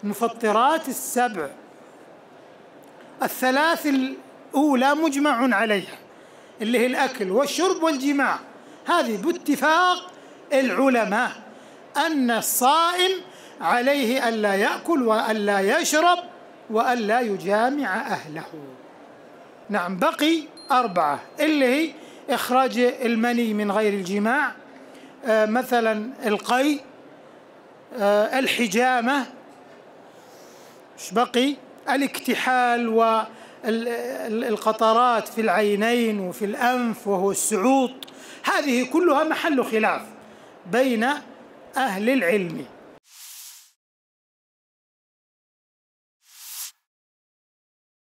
المفطرات السبع الثلاث الأولى مجمع عليها اللي هي الأكل والشرب والجماع هذه باتفاق العلماء أن الصائم عليه ألا يأكل وألا يشرب وألا يجامع أهله نعم بقي أربعة اللي هي إخراج المني من غير الجماع آه مثلا القي آه الحجامة ايش بقي الاكتحال والقطرات في العينين وفي الأنف وهو السعوط هذه كلها محل خلاف بين أهل العلم